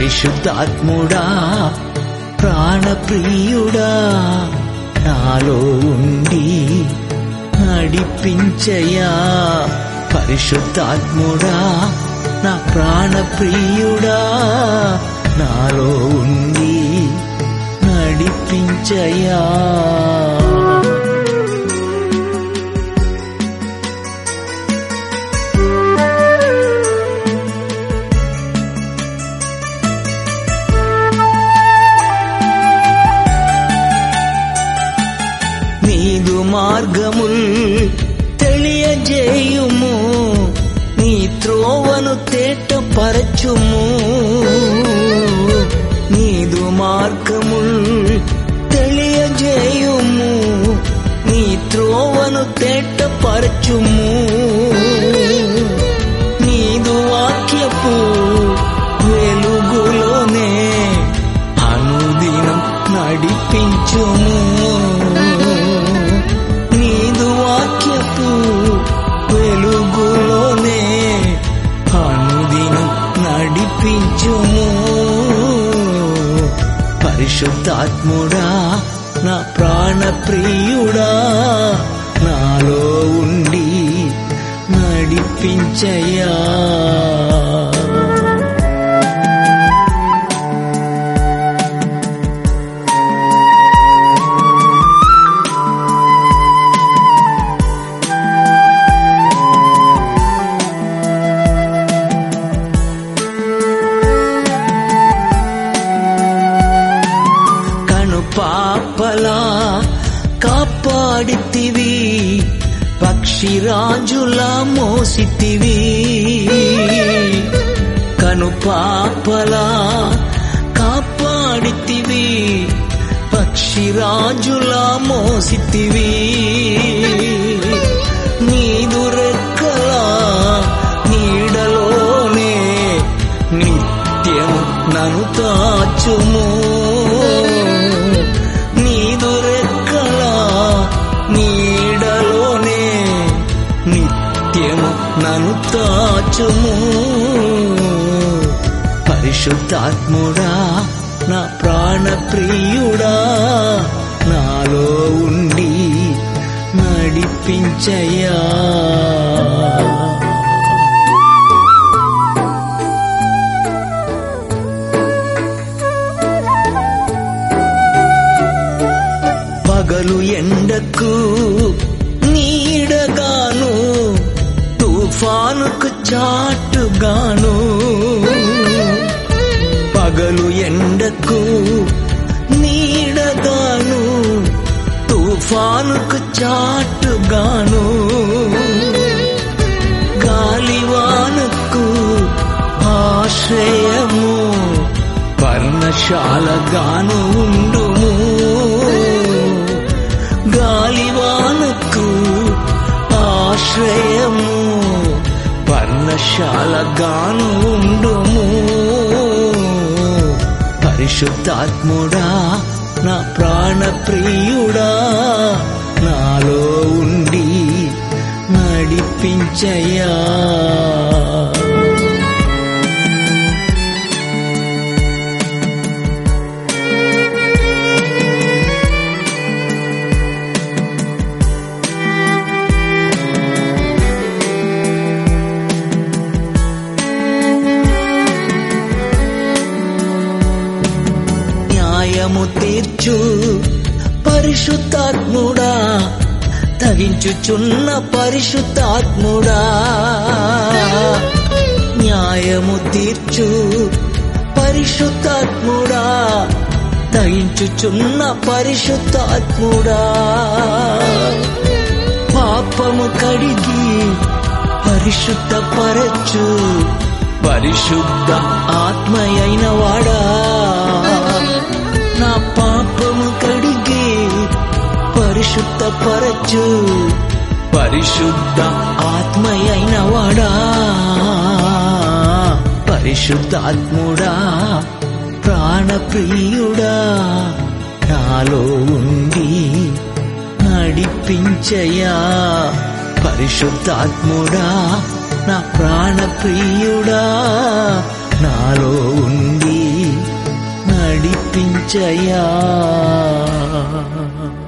పరిశుద్ధాత్ముడా ప్రాణప్రియుడా నాలో ఉండి నడిపించయా పరిశుద్ధాత్ముడా నా ప్రాణప్రియుడా నాలో ఉండి నడిపించయా నీదు మార్గముల్ తెలియజేయుము నీ త్రోవను తేటపరచుము నీదు మార్గముల్ తెలియజేయుము నీ త్రోవను తేటపరచుము నీదు వాక్యపు వెలుగులోనే అనుదినం నడిపించుము నీదు వాక్యపు వెలుగులోనే అనుదినం నడిపించుము పరిశుద్ధాత్ముడా నా ప్రాణప్రియుడా నాలో ఉండి నడిపించయ్యా కను పాపలా కాపాడితివి పక్షిరాజులా మోసితివి కను పాపలా కాపాడితివి పక్షిరాజులా మోసితివి నీదు రెక్కలా నీడలోనే నిత్యము నను తాచుము నీదు రెక్కల నీడలోనే నిత్యము నను తాచుము పరిశుద్ధాత్ముడా నా ప్రాణప్రియుడా నాలో ఉండి నడిపించయ్యా పగలు ఎండకు నీడగాను తుఫానుకు చాటుగాను పగలు ఎండకు నీడగాను తుఫానుకు చాటుగాను గాలివానకు ఆశ్రయము పర్ణశాలగాను ఉండుము గాలివానకు ఆశ్రయము పర్ణశాలగాను ఉండుము పరిశుద్ధాత్ముడా నా ప్రాణప్రియుడా నాలో ఉండి నడిపించయ్యా న్యాయము తీర్చు పరిశుద్ధాత్ముడా తగించుచున్న పరిశుద్ధాత్ముడా న్యాయము తీర్చు పరిశుద్ధాత్ముడా తగించుచున్న పరిశుద్ధాత్ముడా పాపము కడిగి పరిశుద్ధపరచు పరిశుద్ధ ఆత్మయైన వాడా నా పాపము కడిగి పరిశుద్ధపరచు పరిశుద్ధ ఆత్మయైన వాడా పరిశుద్ధాత్ముడా ప్రాణప్రియుడా నాలో ఉండి నడిపించయా పరిశుద్ధాత్ముడా నా ప్రాణప్రియుడా నాలో ఉండి నడిపించయా